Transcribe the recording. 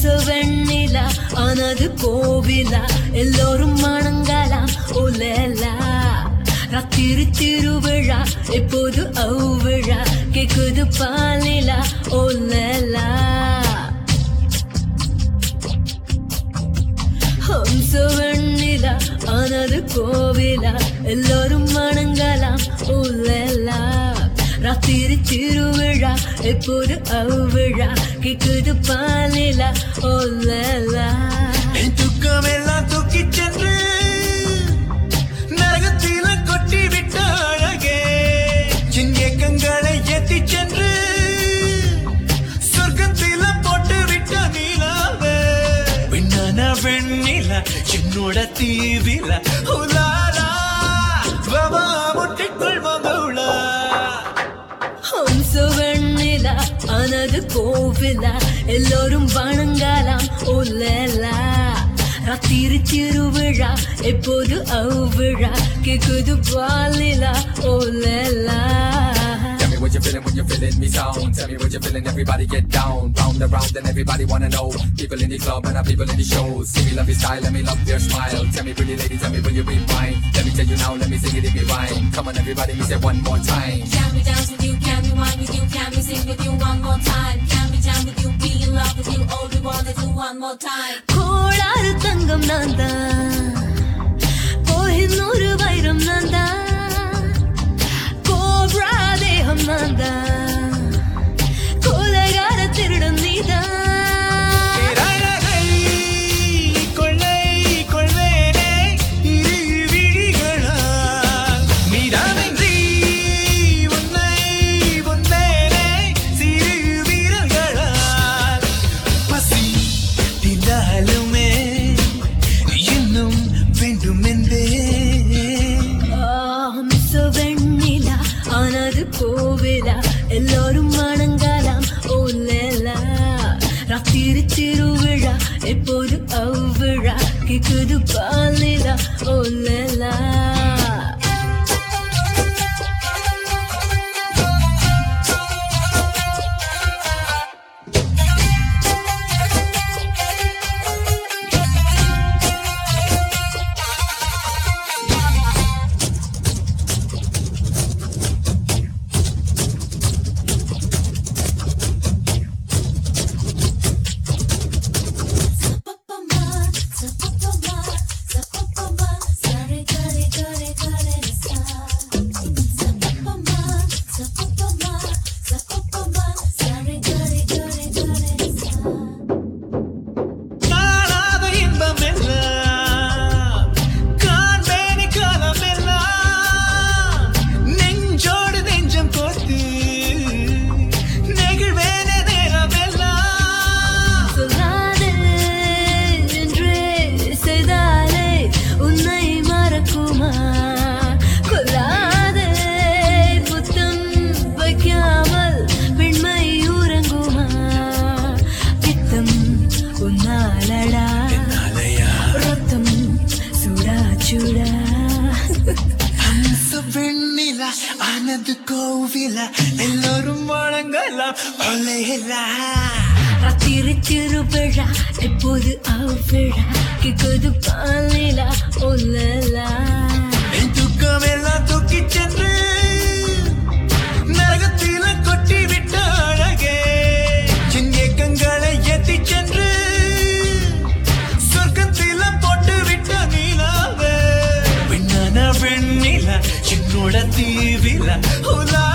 வெண்ணிலா ஆனது கோவிலா எல்லோரும் மணங்கலாம் உலலா ராத்திரி திருவிழா எப்போது அவ்விழா கேக்குது பாலிலா ஒலலா ஹம்ச வெண்ணிலா ஆனது கோவிலா எல்லோரும் வணங்கலாம் உலலா ராத்திரி திருவிழா எப்போது அவ்விழா கேக்குது பாலிலா ஒலலா என் துக்கமெல்லாம் தூக்கி சென்று நரகத்தில கொட்டி விட்ட அழகே என் ஏக்கங்களை ஏத்தி சென்று சொர்க்கத்தில போட்டு விட்ட நீலாவே விண்ணான வெண்ணில என்னோட தீவில உலாலா வவா முட்டிக்குள் மகவுளா ஹம்ச வெண்ணிலா ஆனது கோவிலா எல்லோரும் வணங்கலாம் உலலா ராத்திரி திருவிழா எப்போது அவ்விழா கேக்குது பாலிலா ஒலலா Tell me what you're feeling when you're feeling me sound. Tell me what you're feeling, everybody get down. Round around and everybody wanna know. People in the club and our people in the show. See me love your style, let me love your smile. Tell me pretty lady, tell me will you be mine? Let me tell you now, let me sing it in me rhyme. Come on everybody, me say one more time. Can we dance with you? Can we wine with you? Can we sing with you one more time? Can we jam with you? Be in love with you? All we wanna do one more time. கோளாறு தங்கம் நான் தான் கோஹினூறு வைரம் நான் தான் cobra தேகம் நான் தான் கோலகார திருடன் நீதான் அழகை கொள்ளை கொள்வேனே இரு விழிகளால் மீதானின்றி உன்னை உந்தேனே சிறு வீரர்களால் பசி திண்டாலுமே இன்னும் வேண்டுமென்றே ஹம்ச வெண்ணிலா ஆனது கோவிலா எல்லோரும் வணங்கலாம் ஓலலா ராத்திரி திருவிழா எப்போது அவ்விழா கேக்குது பாலிலா ஓலலா காணாத இன்பம் எல்லாம் காண்பேனி காலம் எல்லாம் நெஞ்சோடு நெஞ்சம் கோத்து நெகிழ்வேனே நேரம் எல்லாம் சொல்லாதே என்றே செய்தாலே உன்னை மறக்குமா கொல்லாதே புத்தம் வைக்காமல் பெண்மை உறங்குமா பித்தம் உன்னாலடா ரத்தம் சுடா சுடா ஹம்ச வெண்ணில ஆனது கோவில எல்லோரும் வழங்கலாம் ஒலையிலா ராத்திரி திருவிழா எப்போது அவ்விழா கேக்குது பாலிலா ஒல்லலா என் துக்கம் எல்லாம் தூக்கி சென்று நரகத்தில கொட்டி விட்ட அழகே என் ஏக்கங்களை ஏத்தி சென்று சொர்க்கத்தில போட்டு விட்ட நீலாவே விண்ணான வெண்ணில என்னோட தீவில உலா